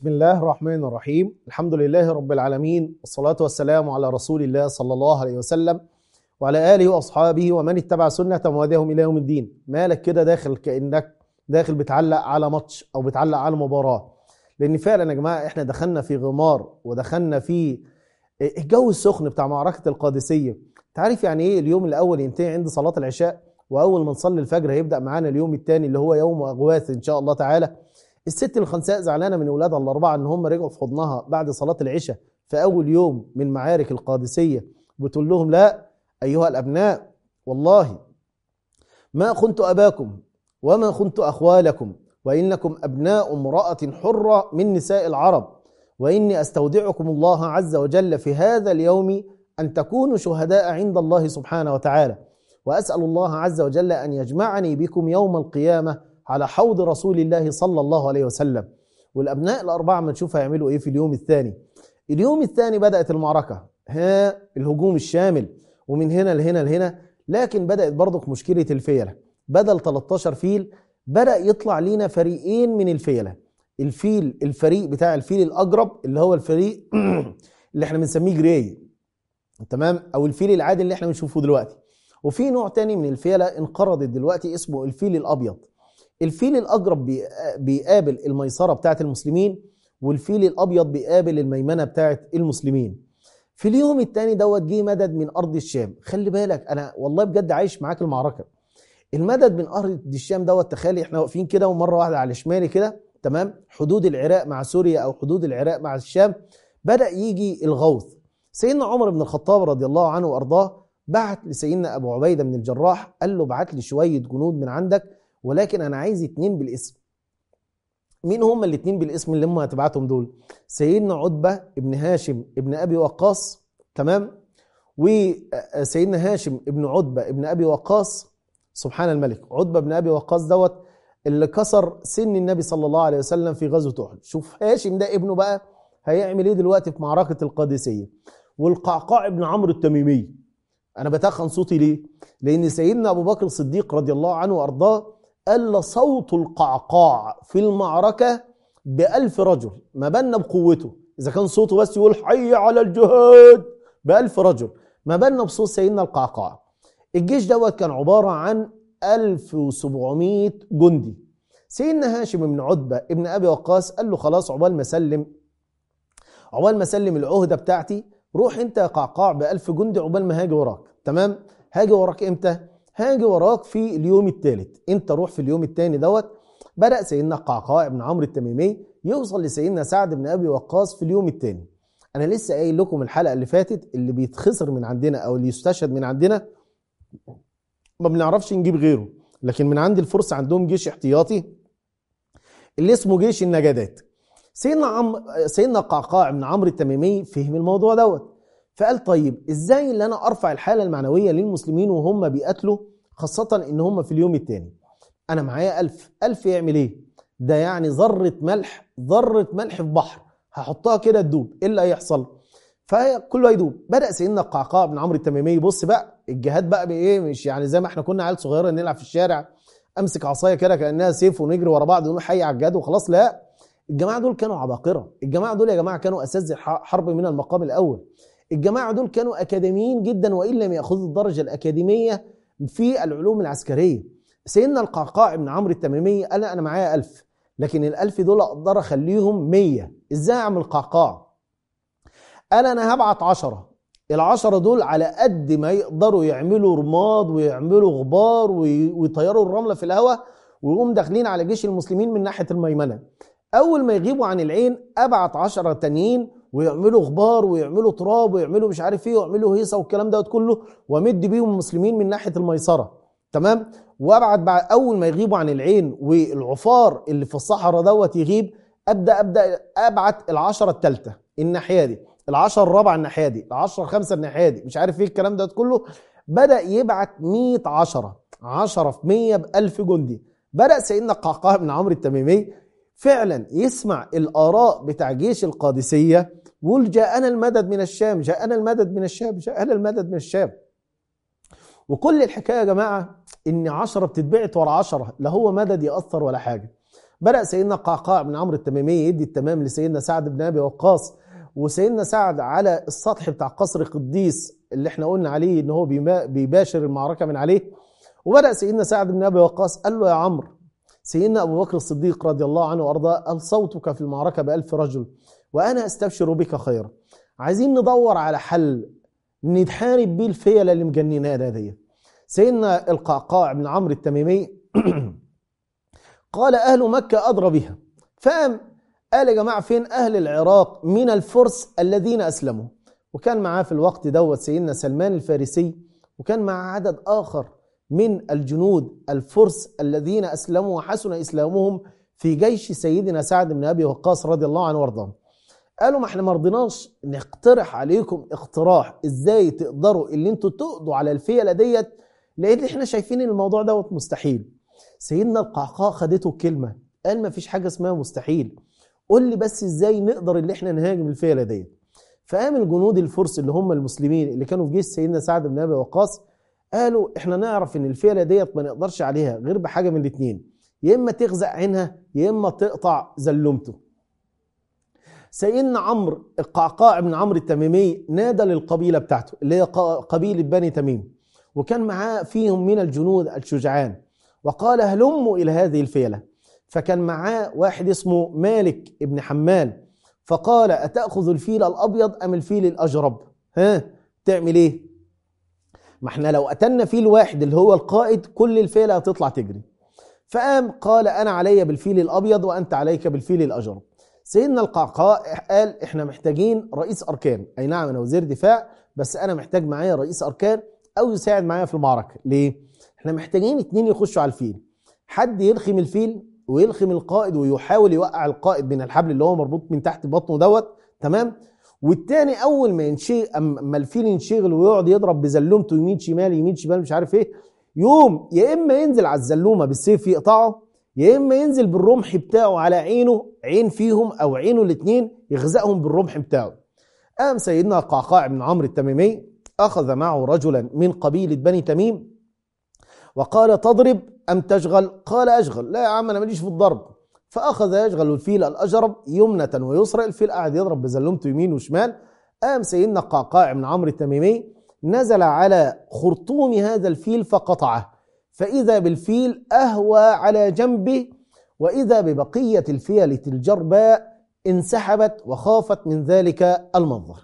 بسم الله الرحمن الرحيم الحمد لله رب العالمين والصلاة والسلام على رسول الله صلى الله عليه وسلم وعلى آله وأصحابه ومن اتبع سنة وهداهم إلى يوم الدين مالك كده داخل كأنك داخل بتعلق على ماتش أو بتعلق على مباراة لأن فعلا يا جماعة احنا دخلنا في غمار ودخلنا في الجو السخن بتاع معركة القادسية تعرف يعني ايه اليوم الأول ينتهي عند صلاة العشاء وأول ما نصلي الفجر هيبدأ معانا اليوم الثاني اللي هو يوم أغواث إن شاء الله تعالى الست الخنساء زعلانه من اولادها الاربعه ان هم رجعوا في حضنها بعد صلاه العشاء في اول يوم من معارك القادسيه بتقول لهم لا ايها الابناء والله ما خنت اباكم وما خنت اخوالكم وانكم ابناء امراه حره من نساء العرب واني استودعكم الله عز وجل في هذا اليوم ان تكونوا شهداء عند الله سبحانه وتعالى واسال الله عز وجل ان يجمعني بكم يوم القيامه على حوض رسول الله صلى الله عليه وسلم والابناء الاربعه ما نشوف هيعملوا ايه في اليوم الثاني اليوم الثاني بدات المعركه ها الهجوم الشامل ومن هنا لهنا لهنا لكن بدات برضك مشكله الفيله بدل 13 فيل بدا يطلع لينا فريقين من الفيله الفيل الفريق بتاع الفيل الاجرب اللي هو الفريق اللي احنا بنسميه جراي تمام او الفيل العادي اللي احنا بنشوفه دلوقتي وفي نوع تاني من الفيله انقرضت دلوقتي اسمه الفيل الابيض الفيل الاجرب بيقابل الميسره بتاعت المسلمين والفيل الابيض بيقابل الميمنه بتاعت المسلمين في اليوم الثاني دوت جه مدد من ارض الشام خلي بالك انا والله بجد عايش معاك المعركه المدد من ارض الشام دوت تخيلي احنا واقفين كده ومره واحده على شمالي كده تمام حدود العراق مع سوريا او حدود العراق مع الشام بدا يجي الغوث سيدنا عمر بن الخطاب رضي الله عنه وارضاه بعت لسيدنا ابو عبيده بن الجراح قال له بعت لي شويه جنود من عندك ولكن انا عايز اتنين بالاسم مين هم الاتنين بالاسم اللي هم هتبعتهم دول سيدنا عتبة ابن هاشم ابن ابي وقاص تمام وسيدنا هاشم ابن عتبة ابن ابي وقاص سبحان الملك عتبة ابن ابي وقاص دوت اللي كسر سن النبي صلى الله عليه وسلم في غزوة احد شوف هاشم ده ابنه بقى هيعمل ايه دلوقتي في معركة القادسية والقعقاع ابن عمرو التميمي انا بتخن صوتي ليه لان سيدنا ابو بكر الصديق رضي الله عنه وارضاه قال صوت القعقاع في المعركة بألف رجل ما بالنا بقوته إذا كان صوته بس يقول حي على الجهاد بألف رجل ما بالنا بصوت سيدنا القعقاع الجيش دوت كان عبارة عن 1700 جندي سيدنا هاشم بن عتبة ابن أبي وقاص قال له خلاص عقبال ما سلم عقبال ما سلم العهدة بتاعتي روح انت يا قعقاع بألف جندي عقبال ما هاجي وراك تمام هاجي وراك امتى هاجي وراك في اليوم الثالث انت روح في اليوم الثاني دوت بدا سيدنا قعقاع بن عمرو التميمي يوصل لسيدنا سعد بن ابي وقاص في اليوم الثاني انا لسه قايل لكم الحلقه اللي فاتت اللي بيتخسر من عندنا او اللي يستشهد من عندنا ما بنعرفش نجيب غيره لكن من عند الفرس عندهم جيش احتياطي اللي اسمه جيش النجدات سيدنا عم سيدنا قعقاع بن عمرو التميمي فهم الموضوع دوت فقال طيب ازاي اللي انا ارفع الحاله المعنويه للمسلمين وهم بيقاتلوا خاصه ان هم في اليوم الثاني انا معايا ألف ألف يعمل ايه ده يعني ذره ملح ذره ملح في بحر هحطها كده تدوب ايه اللي هيحصل فكله هيدوب بدا سيدنا القعقاع بن عمرو التميمي بص بقى الجهاد بقى بايه مش يعني زي ما احنا كنا عيال صغيره نلعب في الشارع امسك عصايه كده كانها سيف ونجري ورا بعض ونقول حي على الجهاد وخلاص لا الجماعه دول كانوا عباقره الجماعه دول يا جماعه كانوا اساتذه حرب من المقام الاول الجماعة دول كانوا أكاديميين جدا وإن لم يأخذوا الدرجة الأكاديمية في العلوم العسكرية سيدنا القعقاع بن عمرو التميمي قال أنا معايا ألف لكن الألف دول أقدر أخليهم مية إزاي أعمل قعقاع قال أنا هبعت عشرة العشرة دول على قد ما يقدروا يعملوا رماد ويعملوا غبار ويطيروا الرملة في الهواء ويقوم داخلين على جيش المسلمين من ناحية الميمنة أول ما يغيبوا عن العين أبعت عشرة تانيين ويعملوا غبار ويعملوا تراب ويعملوا مش عارف ايه ويعملوا هيصه والكلام دوت كله وامد بيهم المسلمين من ناحيه الميسره تمام وابعت بعد اول ما يغيبوا عن العين والعفار اللي في الصحراء دوت يغيب ابدا ابدا ابعت العشره الثالثه الناحيه دي العشره الرابعه الناحيه دي العشره الخامسه الناحيه دي مش عارف ايه الكلام دوت كله بدا يبعت 100 عشره 10 في 100 ب 1000 جندي بدا سيدنا القعقاع بن عمرو التميمي فعلا يسمع الاراء بتاع جيش القادسيه ويقول جاءنا المدد من الشام جاءنا المدد من الشام جاءنا المدد من الشام وكل الحكايه يا جماعه ان عشرة بتتبعت ورا عشرة لا هو مدد ياثر ولا حاجه بدأ سيدنا قعقاع بن عمرو التميمي يدي التمام لسيدنا سعد بن أبي وقاص وسيدنا سعد على السطح بتاع قصر قديس اللي احنا قلنا عليه ان هو بيما- بيباشر المعركة من عليه وبدأ سيدنا سعد بن أبي وقاص قال له يا عمرو سيدنا أبو بكر الصديق رضي الله عنه وأرضاه قال صوتك في المعركة بألف رجل وأنا أستبشر بك خيرا عايزين ندور على حل نتحارب بيه الفيلة اللي مجننانا دي سيدنا القعقاع بن عمرو التميمي قال أهل مكة أدرى بها فقام قال يا جماعة فين أهل العراق من الفرس الذين أسلموا وكان معاه في الوقت دوت سيدنا سلمان الفارسي وكان مع عدد آخر من الجنود الفرس الذين أسلموا وحسن إسلامهم في جيش سيدنا سعد بن أبي وقاص رضي الله عنه وارضاه قالوا ما احنا ما رضيناش نقترح عليكم اقتراح ازاي تقدروا اللي انتوا تقضوا على الفيلة ديت لان احنا شايفين ان الموضوع دوت مستحيل سيدنا القعقاع خدته كلمة قال ما فيش حاجة اسمها مستحيل قول لي بس ازاي نقدر اللي احنا نهاجم الفيلة ديت فقام الجنود الفرس اللي هم المسلمين اللي كانوا في جيش سيدنا سعد بن ابي وقاص قالوا احنا نعرف ان الفيلة ديت ما نقدرش عليها غير بحاجة من الاتنين يا اما تغزق عينها يا اما تقطع زلمته سيدنا عمرو القعقاع بن عمرو التميمي نادى للقبيله بتاعته اللي هي ق- قبيله بني تميم وكان معاه فيهم من الجنود الشجعان وقال هلموا الى هذه الفيله فكان معاه واحد اسمه مالك ابن حمال فقال اتاخذ الفيل الابيض ام الفيل الاجرب ها تعمل ايه ما احنا لو قتلنا فيل واحد اللي هو القائد كل الفيله هتطلع تجري فقام قال انا علي بالفيل الابيض وانت عليك بالفيل الاجرب سيدنا القعقاع قال احنا محتاجين رئيس اركان اي نعم انا وزير دفاع بس انا محتاج معايا رئيس اركان او يساعد معايا في المعركه ليه احنا محتاجين اتنين يخشوا على الفيل حد يلخم الفيل ويلخم القائد ويحاول يوقع القائد من الحبل اللي هو مربوط من تحت بطنه دوت تمام والتاني اول ما ينشغل اما الفيل ينشغل ويقعد يضرب بزلومته يمين شمال يمين شمال مش عارف ايه يوم يا اما ينزل على الزلومه بالسيف يقطعه يا اما ينزل بالرمح بتاعه على عينه عين فيهم او عينه الاثنين يغزقهم بالرمح بتاعه قام سيدنا القعقاع بن عمرو التميمي اخذ معه رجلا من قبيله بني تميم وقال تضرب ام تشغل قال اشغل لا يا عم انا ماليش في الضرب فاخذ يشغل الفيل الاجرب يمنه ويسرى الفيل قاعد يضرب بزلمته يمين وشمال قام سيدنا القعقاع بن عمرو التميمي نزل على خرطوم هذا الفيل فقطعه فإذا بالفيل أهوى على جنبه وإذا ببقية الفيلة الجرباء انسحبت وخافت من ذلك المنظر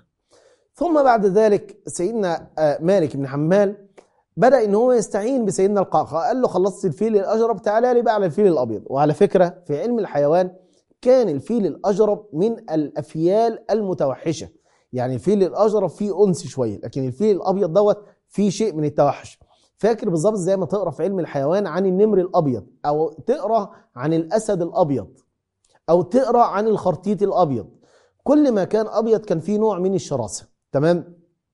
ثم بعد ذلك سيدنا آه، مالك بن حمال بدأ إن هو يستعين بسيدنا القعقاع قال له خلصت الفيل الأجرب تعالى لي بقى على الفيل الأبيض وعلى فكرة في علم الحيوان كان الفيل الأجرب من الأفيال المتوحشة يعني الفيل الأجرب فيه أنس شوية لكن الفيل الأبيض دوت فيه شيء من التوحش فاكر بالظبط زي ما تقرا في علم الحيوان عن النمر الابيض او تقرا عن الاسد الابيض او تقرا عن الخرتيت الابيض كل ما كان ابيض كان فيه نوع من الشراسه تمام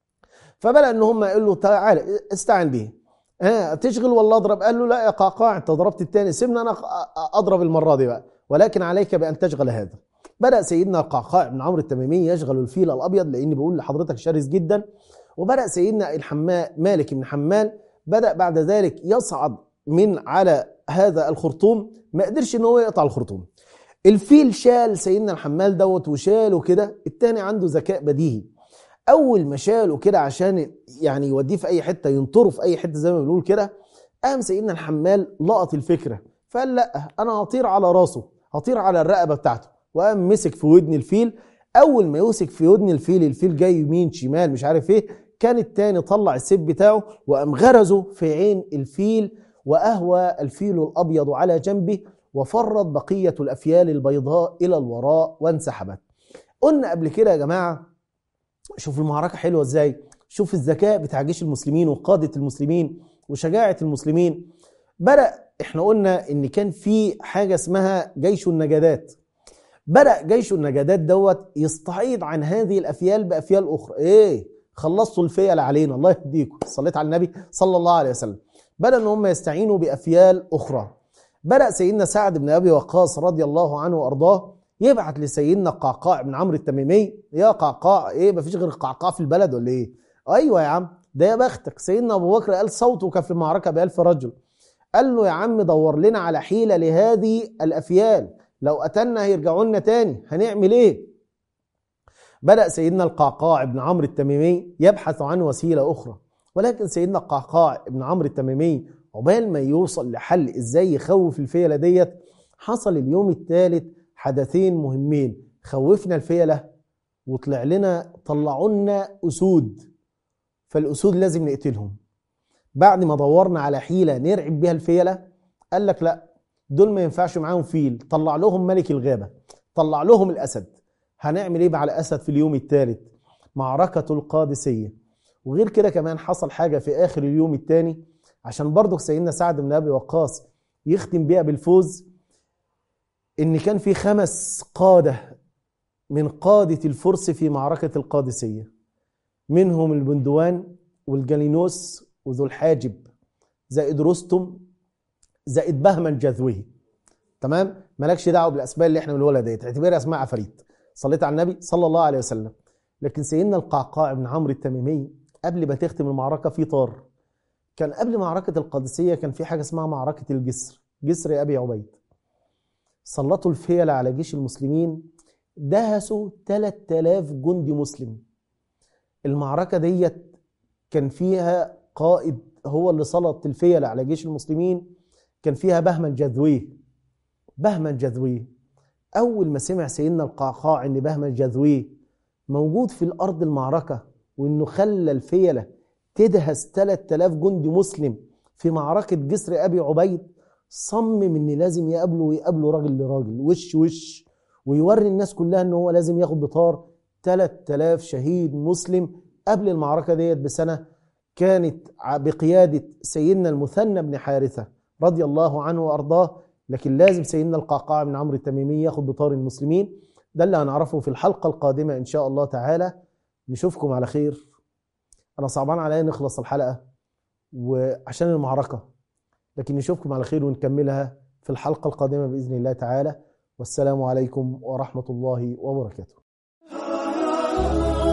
فبدا ان هم يقولوا له تعالى استعن به ها تشغل ولا اضرب قال له لا يا قعقاع انت ضربت الثاني سيبني انا اضرب المره دي بقى ولكن عليك بان تشغل هذا بدا سيدنا القعقاع بن عمرو التميمي يشغل الفيل الابيض لاني بقول لحضرتك شرس جدا وبدا سيدنا الحماء مالك بن حمال بدأ بعد ذلك يصعد من على هذا الخرطوم ما قدرش ان هو يقطع الخرطوم الفيل شال سيدنا الحمال دوت وشاله كده التاني عنده ذكاء بديهي اول ما شاله كده عشان يعني يوديه في اي حته ينطره في اي حته زي ما بنقول كده قام سيدنا الحمال لقط الفكره فقال لا انا هطير على راسه هطير على الرقبه بتاعته وقام مسك في ودن الفيل اول ما يمسك في ودن الفيل الفيل جاي يمين شمال مش عارف ايه كان التاني طلع السيف بتاعه وقام غرزه في عين الفيل واهوى الفيل الابيض على جنبه وفرت بقيه الافيال البيضاء الى الوراء وانسحبت قلنا قبل كده يا جماعه شوف المعركه حلوه ازاي شوف الذكاء بتاع جيش المسلمين وقاده المسلمين وشجاعه المسلمين بدا احنا قلنا ان كان في حاجه اسمها جيش النجدات بدا جيش النجدات دوت يستعيض عن هذه الافيال بافيال اخرى ايه خلصتوا الفيل علينا الله يهديكم صليت على النبي صلى الله عليه وسلم بدا ان هم يستعينوا بافيال اخرى بدا سيدنا سعد بن ابي وقاص رضي الله عنه وارضاه يبعت لسيدنا قعقاع بن عمرو التميمي يا قعقاع ايه مفيش غير قعقاع في البلد ولا ايه ايوه يا عم ده يا بختك سيدنا ابو بكر قال صوتك في المعركه بألف رجل قال له يا عم دور لنا على حيلة لهذه الأفيال لو قتلنا هيرجعوا لنا تاني هنعمل ايه بدأ سيدنا القعقاع بن عمرو التميمي يبحث عن وسيلة أخرى ولكن سيدنا القعقاع بن عمرو التميمي عقبال ما يوصل لحل ازاي يخوف الفيلة ديت حصل اليوم الثالث حدثين مهمين خوفنا الفيلة وطلع لنا طلعوا لنا أسود فالأسود لازم نقتلهم بعد ما دورنا على حيلة نرعب بيها الفيلة قال لك لا دول ما ينفعش معاهم فيل طلع لهم ملك الغابة طلع لهم الأسد هنعمل ايه مع الأسد في اليوم الثالث معركة القادسية وغير كده كمان حصل حاجة في آخر اليوم الثاني عشان برضك سيدنا سعد بن أبي وقاص يختم بيها بالفوز إن كان في خمس قادة من قادة الفرس في معركة القادسية منهم البندوان والجالينوس وذو الحاجب زائد رستم زائد بهما الجذوي تمام مالكش دعوه بالاسماء اللي احنا بنقولها ديت اعتبرها اسماء عفاريت صليت على النبي صلى الله عليه وسلم لكن سيدنا القعقاع بن عمرو التميمي قبل ما تختم المعركه في طار كان قبل معركه القادسيه كان في حاجه اسمها معركه الجسر جسر ابي عبيد سلطوا الفيلة على جيش المسلمين دهسوا 3000 جندي مسلم المعركة ديت كان فيها قائد هو اللي سلط الفيلة على جيش المسلمين كان فيها بهما الجذوي بهما الجذوي أول ما سمع سيدنا القعقاع إن بهما الجذوي موجود في الأرض المعركة وإنه خلى الفيلة تدهس 3000 جندي مسلم في معركة جسر أبي عبيد صمم إن لازم يقابله ويقابله راجل لراجل وش وش ويوري الناس كلها إن هو لازم ياخد بطار 3000 شهيد مسلم قبل المعركة ديت بسنة كانت بقيادة سيدنا المثنى بن حارثة رضي الله عنه وأرضاه لكن لازم سيدنا القعقاع بن عمرو التميمي ياخد بطار المسلمين ده اللي هنعرفه في الحلقة القادمة إن شاء الله تعالى نشوفكم على خير أنا صعبان عليا نخلص الحلقة وعشان المعركة لكن نشوفكم على خير ونكملها في الحلقة القادمة بإذن الله تعالى والسلام عليكم ورحمة الله وبركاته